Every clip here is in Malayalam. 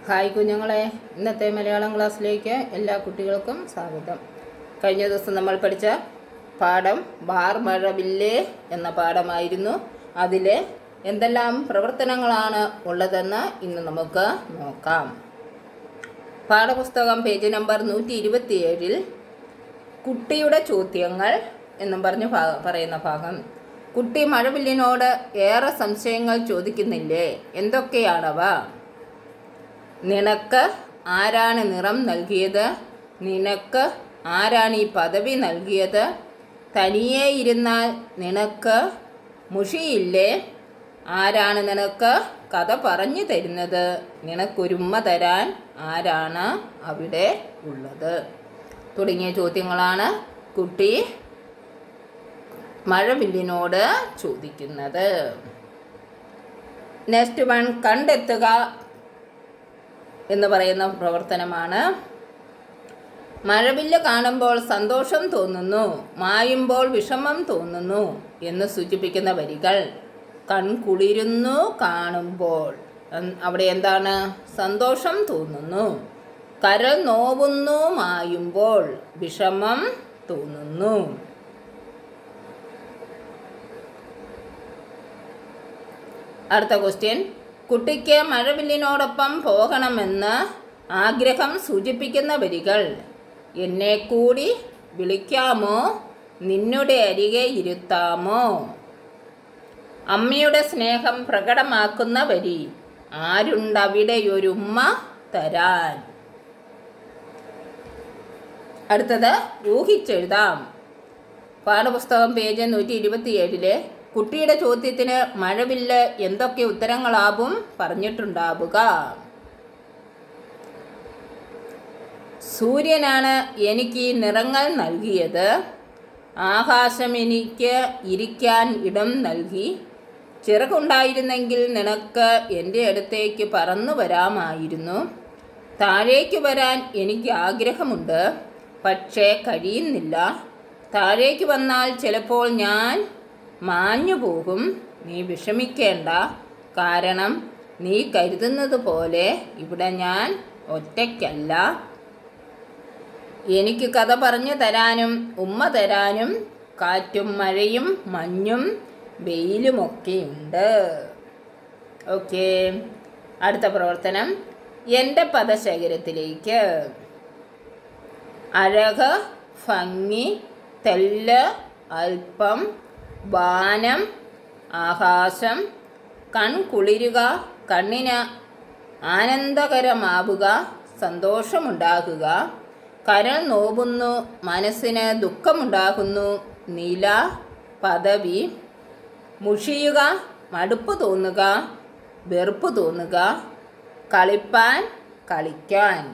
ഹായ് കുഞ്ഞുങ്ങളെ ഇന്നത്തെ മലയാളം ക്ലാസ്സിലേക്ക് എല്ലാ കുട്ടികൾക്കും സ്വാഗതം കഴിഞ്ഞ ദിവസം നമ്മൾ പഠിച്ച പാഠം ബാർ മഴവില്ലേ എന്ന പാഠമായിരുന്നു അതിൽ എന്തെല്ലാം പ്രവർത്തനങ്ങളാണ് ഉള്ളതെന്ന് ഇന്ന് നമുക്ക് നോക്കാം പാഠപുസ്തകം പേജ് നമ്പർ നൂറ്റി ഇരുപത്തിയേഴിൽ കുട്ടിയുടെ ചോദ്യങ്ങൾ എന്നും പറഞ്ഞ് ഭാ- പറയുന്ന ഭാഗം കുട്ടി മഴവില്ലിനോട് ഏറെ സംശയങ്ങൾ ചോദിക്കുന്നില്ലേ എന്തൊക്കെയാണവ നിനക്ക് ആരാണ് നിറം നൽകിയത് നിനക്ക് ആരാണ് ഈ പദവി നൽകിയത് തനിയെ ഇരുന്നാൽ നിനക്ക് മുഷിയില്ലേ ആരാണ് നിനക്ക് കഥ പറഞ്ഞു തരുന്നത് നിനക്കൊരുമ്മ തരാൻ ആരാണ് അവിടെ ഉള്ളത് തുടങ്ങിയ ചോദ്യങ്ങളാണ് കുട്ടി മഴവില്ലിനോട് ചോദിക്കുന്നത് നെക്സ്റ്റ് വൺ കണ്ടെത്തുക എന്ന് പറയുന്ന പ്രവർത്തനമാണ് മഴവില്ല് കാണുമ്പോൾ സന്തോഷം തോന്നുന്നു മായുമ്പോൾ വിഷമം തോന്നുന്നു എന്ന് സൂചിപ്പിക്കുന്ന വരികൾ കൺകുളിരുന്നു കാണുമ്പോൾ എൻ- അവിടെ എന്താണ് സന്തോഷം തോന്നുന്നു കരൾ നോവുന്നു മായുമ്പോൾ വിഷമം തോന്നുന്നു അടുത്ത ക്വസ്റ്റ്യൻ കുട്ടിക്ക് മഴവില്ലിനോടൊപ്പം പോകണമെന്ന് ആഗ്രഹം സൂചിപ്പിക്കുന്ന വരികൾ എന്നെ കൂടി വിളിക്കാമോ നിന്നുടെ അരികെ ഇരുത്താമോ അമ്മയുടെ സ്നേഹം പ്രകടമാക്കുന്ന വരി ആരുണ്ടവിടെയൊരുമ്മ തരാൻ അടുത്തത് ഊഹിച്ചെഴുതാം പാഠപുസ്തകം പേജ് നൂറ്റി ഇരുപത്തിയേഴിലെ കുട്ടിയുടെ ചോദ്യത്തിന് മഴവില്ല് എന്തൊക്കെ ഉത്തരങ്ങളാവും പറഞ്ഞിട്ടുണ്ടാവുക സൂര്യനാണ് എനിക്ക് ഈ നിറങ്ങൾ നൽകിയത് ആകാശം എനിക്ക് ഇരിക്കാൻ ഇടം നൽകി ചിറകുണ്ടായിരുന്നെങ്കിൽ നിനക്ക് എൻ്റെ അടുത്തേക്ക് പറന്നു വരാമായിരുന്നു താഴേക്ക് വരാൻ എനിക്ക് ആഗ്രഹമുണ്ട് പക്ഷേ കഴിയുന്നില്ല താഴേക്ക് വന്നാൽ ചിലപ്പോൾ ഞാൻ മാഞ്ഞു പോകും നീ വിഷമിക്കേണ്ട കാരണം നീ കരുതുന്നത് പോലെ ഇവിടെ ഞാൻ ഒറ്റയ്ക്കല്ല എനിക്ക് കഥ പറഞ്ഞു തരാനും ഉമ്മ തരാനും കാറ്റും മഴയും മഞ്ഞും വെയിലുമൊക്കെയുണ്ട് ഓക്കെ അടുത്ത പ്രവർത്തനം എൻ്റെ പദശേഖരത്തിലേക്ക് അഴക് ഭംഗി തെല്ല് അല്പം വാനം ആകാശം കൺകുളിരുക കണ്ണിന് ആനന്ദകരമാവുക സന്തോഷമുണ്ടാകുക കരൾ നോവുന്നു മനസ്സിന് ദുഃഖമുണ്ടാകുന്നു നില പദവി മുഷിയുക മടുപ്പ് തോന്നുക വെറുപ്പ് തോന്നുക കളിപ്പാൻ കളിക്കാൻ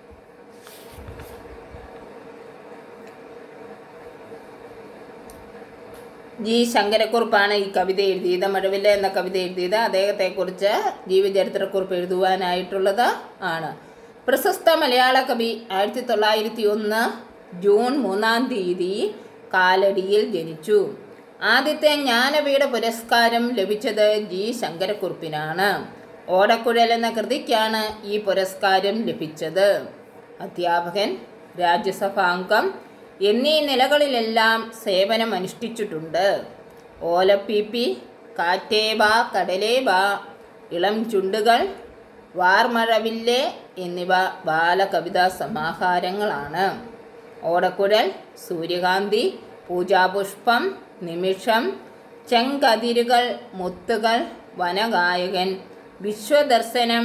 ജി ശങ്കരക്കുറുപ്പാണ് ഈ കവിത എഴുതിയത് മഴവില്ല എന്ന കവിത എഴുതിയത് അദ്ദേഹത്തെക്കുറിച്ച് ജീവചരിത്രക്കുറിപ്പ് എഴുതുവാനായിട്ടുള്ളത് ആണ് പ്രശസ്ത മലയാള കവി ആയിരത്തി തൊള്ളായിരത്തി ഒന്ന് ജൂൺ മൂന്നാം തീയതി കാലടിയിൽ ജനിച്ചു ആദ്യത്തെ ജ്ഞാനപീഠ പുരസ്കാരം ലഭിച്ചത് ജി ശങ്കരക്കുറുപ്പിനാണ് ഓടക്കുഴൽ എന്ന കൃതിക്കാണ് ഈ പുരസ്കാരം ലഭിച്ചത് അധ്യാപകൻ രാജ്യസഭാംഗം എന്നീ നിലകളിലെല്ലാം സേവനം അനുഷ്ഠിച്ചിട്ടുണ്ട് ഓലപ്പീപ്പി കാറ്റേവാ കടലേവാ ഇളം ചുണ്ടുകൾ വാർമഴവില്ലെ എന്നിവ ബാലകവിതാ സമാഹാരങ്ങളാണ് ഓടക്കുഴൽ സൂര്യകാന്തി പൂജാപുഷ്പം നിമിഷം ചെങ്കതിരുകൾ മുത്തുകൾ വനഗായകൻ വിശ്വദർശനം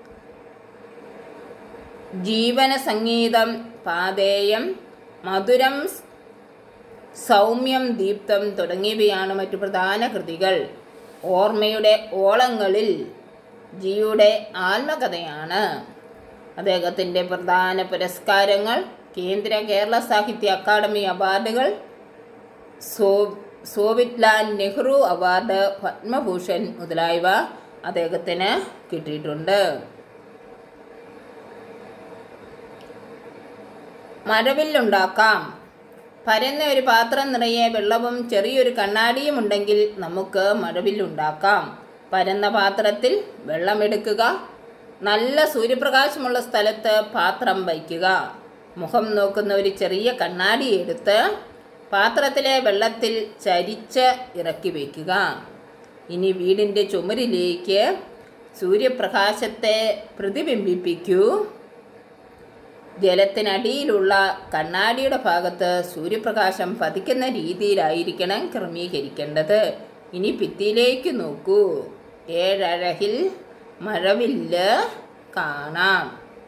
ജീവന സംഗീതം പാതേയം മധുരം സൗമ്യം ദീപ്തം തുടങ്ങിയവയാണ് മറ്റു പ്രധാന കൃതികൾ ഓർമ്മയുടെ ഓളങ്ങളിൽ ജിയുടെ ആത്മകഥയാണ് അദ്ദേഹത്തിൻ്റെ പ്രധാന പുരസ്കാരങ്ങൾ കേന്ദ്ര കേരള സാഹിത്യ അക്കാദമി അവാർഡുകൾ സോ സോവിറ്റ്ലാൽ നെഹ്റു അവാർഡ് പത്മഭൂഷൺ മുതലായവ അദ്ദേഹത്തിന് കിട്ടിയിട്ടുണ്ട് മഴവില്ലുണ്ടാക്കാം പരന്ന ഒരു പാത്രം നിറയെ വെള്ളവും ചെറിയൊരു കണ്ണാടിയും ഉണ്ടെങ്കിൽ നമുക്ക് മഴവില്ലുണ്ടാക്കാം പരന്ന പാത്രത്തിൽ വെള്ളമെടുക്കുക നല്ല സൂര്യപ്രകാശമുള്ള സ്ഥലത്ത് പാത്രം വയ്ക്കുക മുഖം നോക്കുന്ന ഒരു ചെറിയ കണ്ണാടി എടുത്ത് പാത്രത്തിലെ വെള്ളത്തിൽ ചരിച്ച് ഇറക്കി വയ്ക്കുക ഇനി വീടിൻ്റെ ചുമരിലേക്ക് സൂര്യപ്രകാശത്തെ പ്രതിബിംബിപ്പിക്കൂ ജലത്തിനടിയിലുള്ള കണ്ണാടിയുടെ ഭാഗത്ത് സൂര്യപ്രകാശം പതിക്കുന്ന രീതിയിലായിരിക്കണം ക്രമീകരിക്കേണ്ടത് ഇനി ഭിത്തിയിലേക്ക് നോക്കൂ ഏഴഴകിൽ മഴവില്ല് കാണാം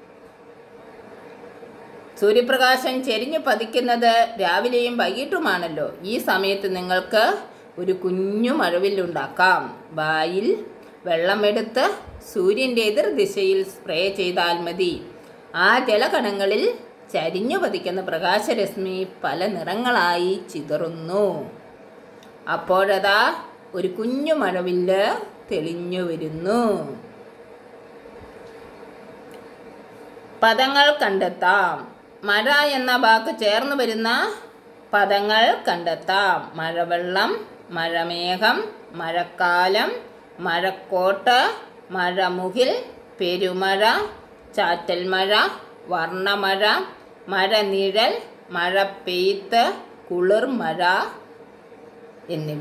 സൂര്യപ്രകാശം ചെരിഞ്ഞു പതിക്കുന്നത് രാവിലെയും വൈകിട്ടുമാണല്ലോ ഈ സമയത്ത് നിങ്ങൾക്ക് ഒരു കുഞ്ഞു മഴവില്ലുണ്ടാക്കാം വായിൽ വെള്ളമെടുത്ത് സൂര്യൻ്റെ എതിർ ദിശയിൽ സ്പ്രേ ചെയ്താൽ മതി ആ ജലകണങ്ങളിൽ ചരിഞ്ഞു പതിക്കുന്ന പ്രകാശരശ്മി പല നിറങ്ങളായി ചിതറുന്നു അപ്പോഴതാ ഒരു കുഞ്ഞു മഴവില്ല് തെളിഞ്ഞു വരുന്നു പദങ്ങൾ കണ്ടെത്താം മഴ എന്ന വാക്ക് ചേർന്ന് വരുന്ന പദങ്ങൾ കണ്ടെത്താം മഴവെള്ളം മഴമേഘം മഴക്കാലം മഴക്കോട്ട് മഴമുകിൽ പെരുമഴ ചാറ്റൽ മഴ വർണ്ണമഴ മഴനിഴൽ മഴ പെയ്ത്ത് കുളിർ മഴ എന്നിവ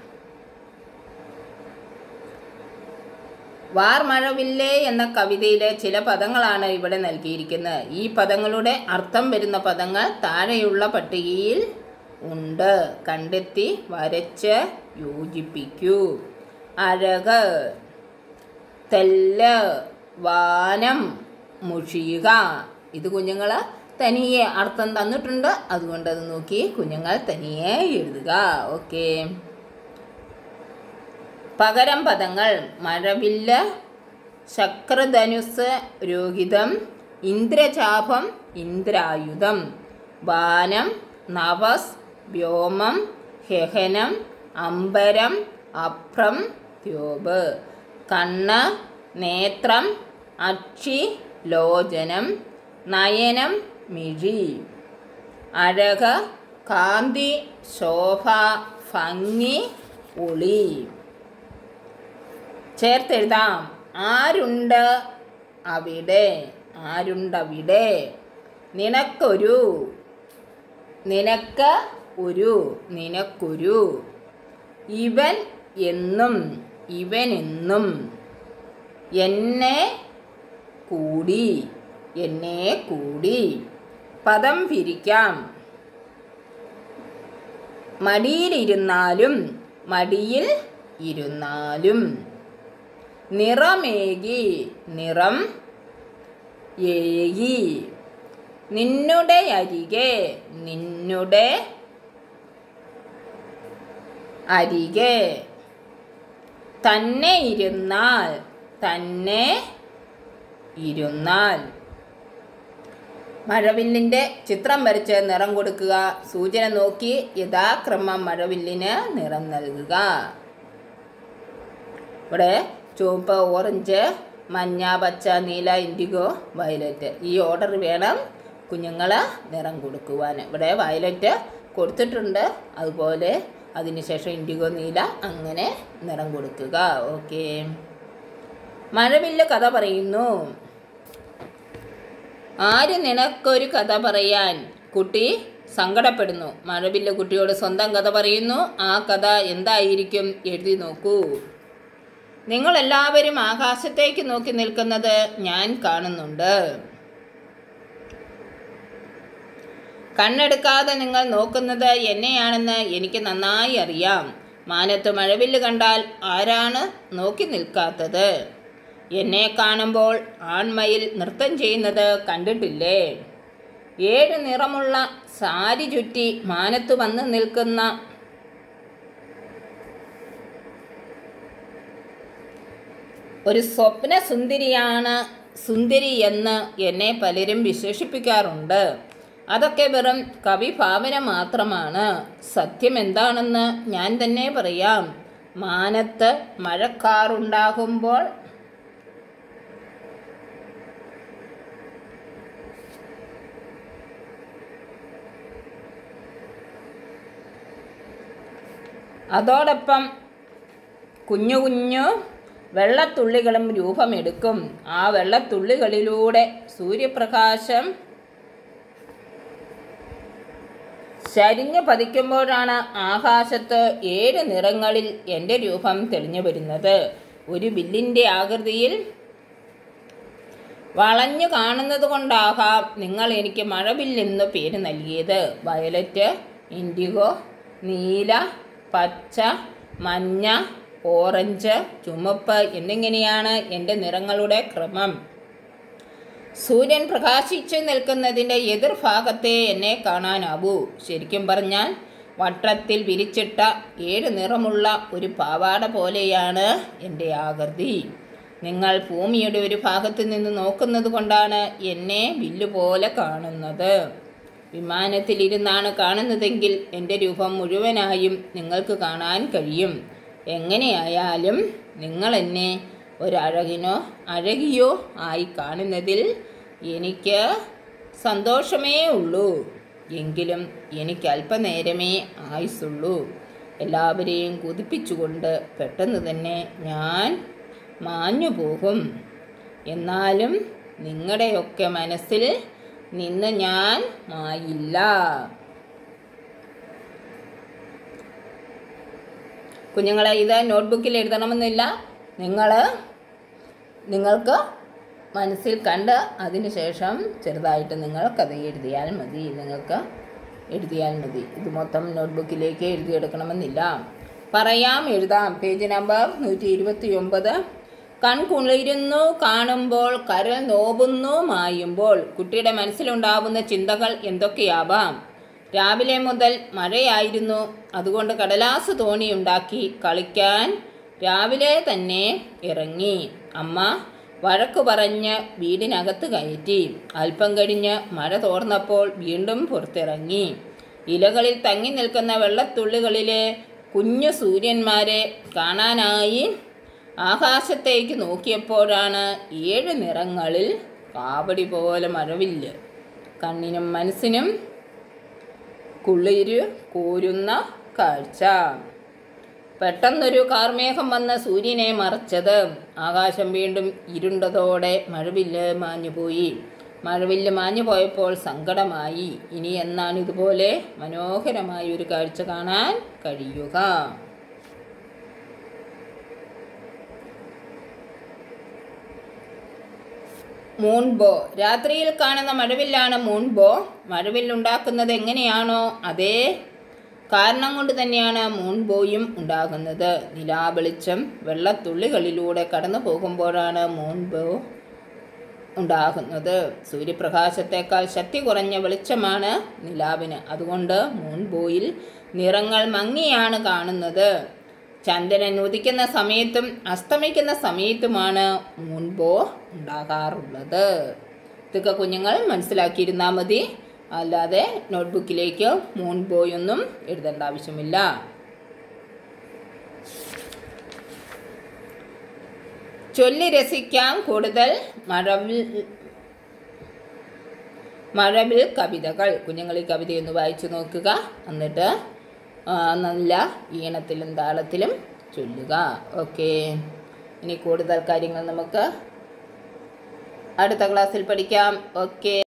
വാർ മഴവില്ലേ എന്ന കവിതയിലെ ചില പദങ്ങളാണ് ഇവിടെ നൽകിയിരിക്കുന്നത് ഈ പദങ്ങളുടെ അർത്ഥം വരുന്ന പദങ്ങൾ താഴെയുള്ള പട്ടികയിൽ ഉണ്ട് കണ്ടെത്തി വരച്ച് യോജിപ്പിക്കൂ അഴക് തെല്ല് വാനം മുഷിയുക ഇത് കുഞ്ഞുങ്ങൾ തനിയെ അർത്ഥം തന്നിട്ടുണ്ട് അതുകൊണ്ട് അത് നോക്കി കുഞ്ഞുങ്ങൾ തനിയെ എഴുതുക ഓക്കേ പകരം പദങ്ങൾ മഴവില്ല് ശക്രധനുസ് രോഹിതം ഇന്ദ്രചാപം ഇന്ദ്രായുധം വാനം നവസ് വ്യോമം ഹെഹനം അംബരം അഭ്രം ദ്യോബ് കണ്ണ് നേത്രം അക്ഷി ലോചനം നയനം മിഴി അഴക കാന്തി ശോഭ ഭംഗി ഒളി ചേർത്തെഴുതാം ആരുണ്ട് അവിടെ ആരുണ്ടവിടെ നിനക്കൊരു നിനക്ക് ഒരു നിനക്കൊരു ഇവൻ എന്നും ഇവനെന്നും എന്നെ കൂടി എന്നെ കൂടി പദം പിരിക്കാം മടിയിലിരുന്നാലും മടിയിൽ ഇരുന്നാലും നിറമേകി നിറം ഏകി നിന്നുടെ അരികെ നിന്നുടെ അരികെ തന്നെ ഇരുന്നാൽ തന്നെ ഇരുന്നാൽ മഴവില്ലിൻ്റെ ചിത്രം വരച്ച് നിറം കൊടുക്കുക സൂചന നോക്കി യഥാക്രമം മഴവില്ലിന് നിറം നൽകുക ഇവിടെ ചുവപ്പ് ഓറഞ്ച് മഞ്ഞ പച്ച നീല ഇൻഡിഗോ വയലറ്റ് ഈ ഓർഡർ വേണം കുഞ്ഞുങ്ങൾ നിറം കൊടുക്കുവാൻ ഇവിടെ വയലറ്റ് കൊടുത്തിട്ടുണ്ട് അതുപോലെ അതിനുശേഷം ഇൻഡിഗോ നീല അങ്ങനെ നിറം കൊടുക്കുക ഓക്കെ മഴവില്ല് കഥ പറയുന്നു ആര് നിനക്കൊരു കഥ പറയാൻ കുട്ടി സങ്കടപ്പെടുന്നു മഴവില്ല് കുട്ടിയോട് സ്വന്തം കഥ പറയുന്നു ആ കഥ എന്തായിരിക്കും എഴുതി നോക്കൂ നിങ്ങളെല്ലാവരും ആകാശത്തേക്ക് നോക്കി നിൽക്കുന്നത് ഞാൻ കാണുന്നുണ്ട് കണ്ണെടുക്കാതെ നിങ്ങൾ നോക്കുന്നത് എന്നെയാണെന്ന് എനിക്ക് നന്നായി അറിയാം മാനത്ത് മഴവില്ല് കണ്ടാൽ ആരാണ് നോക്കി നിൽക്കാത്തത് എന്നെ കാണുമ്പോൾ ആൺമയിൽ നൃത്തം ചെയ്യുന്നത് കണ്ടിട്ടില്ലേ ഏഴ് നിറമുള്ള സാരി ചുറ്റി മാനത്ത് വന്ന് നിൽക്കുന്ന ഒരു സ്വപ്ന സുന്ദരിയാണ് സുന്ദരി എന്ന് എന്നെ പലരും വിശേഷിപ്പിക്കാറുണ്ട് അതൊക്കെ വെറും കവിഭാവന മാത്രമാണ് സത്യം എന്താണെന്ന് ഞാൻ തന്നെ പറയാം മാനത്ത് മഴക്കാറുണ്ടാകുമ്പോൾ അതോടൊപ്പം കുഞ്ഞു കുഞ്ഞു വെള്ളത്തുള്ളികളും രൂപമെടുക്കും ആ വെള്ളത്തുള്ളികളിലൂടെ സൂര്യപ്രകാശം ചരിഞ്ഞ് പതിക്കുമ്പോഴാണ് ആകാശത്ത് ഏഴ് നിറങ്ങളിൽ എൻ്റെ രൂപം തെളിഞ്ഞു വരുന്നത് ഒരു ബില്ലിൻ്റെ ആകൃതിയിൽ വളഞ്ഞു കാണുന്നത് കൊണ്ടാകാം നിങ്ങൾ എനിക്ക് മഴവില്ലെന്ന് പേര് നൽകിയത് വയലറ്റ് ഇൻഡിഗോ നീല പച്ച മഞ്ഞ ഓറഞ്ച് ചുമപ്പ് എന്നിങ്ങനെയാണ് എൻ്റെ നിറങ്ങളുടെ ക്രമം സൂര്യൻ പ്രകാശിച്ചു നിൽക്കുന്നതിൻ്റെ എതിർഭാഗത്തെ എന്നെ കാണാനാവൂ ശരിക്കും പറഞ്ഞാൽ വട്ടത്തിൽ വിരിച്ചിട്ട ഏഴ് നിറമുള്ള ഒരു പാവാട പോലെയാണ് എൻ്റെ ആകൃതി നിങ്ങൾ ഭൂമിയുടെ ഒരു ഭാഗത്ത് നിന്ന് നോക്കുന്നത് കൊണ്ടാണ് എന്നെ വില്ല് പോലെ കാണുന്നത് വിമാനത്തിലിരുന്നാണ് കാണുന്നതെങ്കിൽ എൻ്റെ രൂപം മുഴുവനായും നിങ്ങൾക്ക് കാണാൻ കഴിയും എങ്ങനെയായാലും നിങ്ങൾ എന്നെ ഒരഴകിനോ അഴകിയോ ആയി കാണുന്നതിൽ എനിക്ക് സന്തോഷമേ ഉള്ളൂ എങ്കിലും എനിക്ക് അല്പനേരമേ ആയുസുള്ളൂ എല്ലാവരെയും കുതിപ്പിച്ചുകൊണ്ട് പെട്ടെന്ന് തന്നെ ഞാൻ മാഞ്ഞു പോകും എന്നാലും നിങ്ങളുടെയൊക്കെ മനസ്സിൽ നിന്ന് ഞാൻ മായില്ല കുഞ്ഞുങ്ങളെ ഇത് നോട്ട്ബുക്കിൽ എഴുതണമെന്നില്ല നിങ്ങൾ നിങ്ങൾക്ക് മനസ്സിൽ കണ്ട് അതിന് ശേഷം ചെറുതായിട്ട് നിങ്ങൾ കഥ എഴുതിയാൽ മതി നിങ്ങൾക്ക് എഴുതിയാൽ മതി ഇത് മൊത്തം നോട്ട്ബുക്കിലേക്ക് എഴുതിയെടുക്കണമെന്നില്ല പറയാം എഴുതാം പേജ് നമ്പർ നൂറ്റി ഇരുപത്തി ഒമ്പത് കൺകുളിരുന്നു കാണുമ്പോൾ കരൾ നോവുന്നു മായുമ്പോൾ കുട്ടിയുടെ മനസ്സിലുണ്ടാവുന്ന ചിന്തകൾ എന്തൊക്കെയാവാം രാവിലെ മുതൽ മഴയായിരുന്നു അതുകൊണ്ട് കടലാസ് തോണിയുണ്ടാക്കി കളിക്കാൻ രാവിലെ തന്നെ ഇറങ്ങി അമ്മ വഴക്കു പറഞ്ഞ് വീടിനകത്ത് കയറ്റി അല്പം കഴിഞ്ഞ് മഴ തോർന്നപ്പോൾ വീണ്ടും പുറത്തിറങ്ങി ഇലകളിൽ തങ്ങി നിൽക്കുന്ന വെള്ളത്തുള്ളികളിലെ കുഞ്ഞു സൂര്യന്മാരെ കാണാനായി ആകാശത്തേക്ക് നോക്കിയപ്പോഴാണ് ഏഴ് നിറങ്ങളിൽ കാവടി പോലെ മഴവില്ല് കണ്ണിനും മനസ്സിനും കുളിര് കോരുന്ന കാഴ്ച പെട്ടെന്നൊരു കാർമേഘം വന്ന് സൂര്യനെ മറച്ചത് ആകാശം വീണ്ടും ഇരുണ്ടതോടെ മഴവില്ല് മാഞ്ഞുപോയി മഴവില്ല് മാഞ്ഞു പോയപ്പോൾ സങ്കടമായി ഇനി എന്നാണ് ഇതുപോലെ മനോഹരമായ ഒരു കാഴ്ച കാണാൻ കഴിയുക മൂൺബോ രാത്രിയിൽ കാണുന്ന മഴവില്ലാണ് മൂൺബോ മഴവില്ലുണ്ടാക്കുന്നത് എങ്ങനെയാണോ അതേ കാരണം കൊണ്ട് തന്നെയാണ് മൂൺബോയും ഉണ്ടാകുന്നത് നിലാവെളിച്ചം വെള്ളത്തുള്ളികളിലൂടെ കടന്നു പോകുമ്പോഴാണ് മൂൺബോ ഉണ്ടാകുന്നത് സൂര്യപ്രകാശത്തേക്കാൾ ശക്തി കുറഞ്ഞ വെളിച്ചമാണ് നിലാവിന് അതുകൊണ്ട് മൂൺബോയിൽ നിറങ്ങൾ മങ്ങിയാണ് കാണുന്നത് ചന്ദ്രൻ ഉദിക്കുന്ന സമയത്തും അസ്തമിക്കുന്ന സമയത്തുമാണ് മൂൺബോ ഉണ്ടാകാറുള്ളത് ഇതൊക്കെ കുഞ്ഞുങ്ങൾ മനസ്സിലാക്കിയിരുന്നാൽ മതി അല്ലാതെ നോട്ട്ബുക്കിലേക്ക് മൂൺബോയൊന്നും എഴുതേണ്ട ആവശ്യമില്ല ചൊല്ലി രസിക്കാം കൂടുതൽ മഴവിൽ മഴവിൽ കവിതകൾ കുഞ്ഞുങ്ങൾ ഈ കവിതയൊന്ന് വായിച്ചു നോക്കുക എന്നിട്ട് ആ, നല്ല ഈണത്തിലും താളത്തിലും ചൊല്ലുക ഓക്കെ ഇനി കൂടുതൽ കാര്യങ്ങൾ നമുക്ക് അടുത്ത ക്ലാസ്സിൽ പഠിക്കാം ഓക്കെ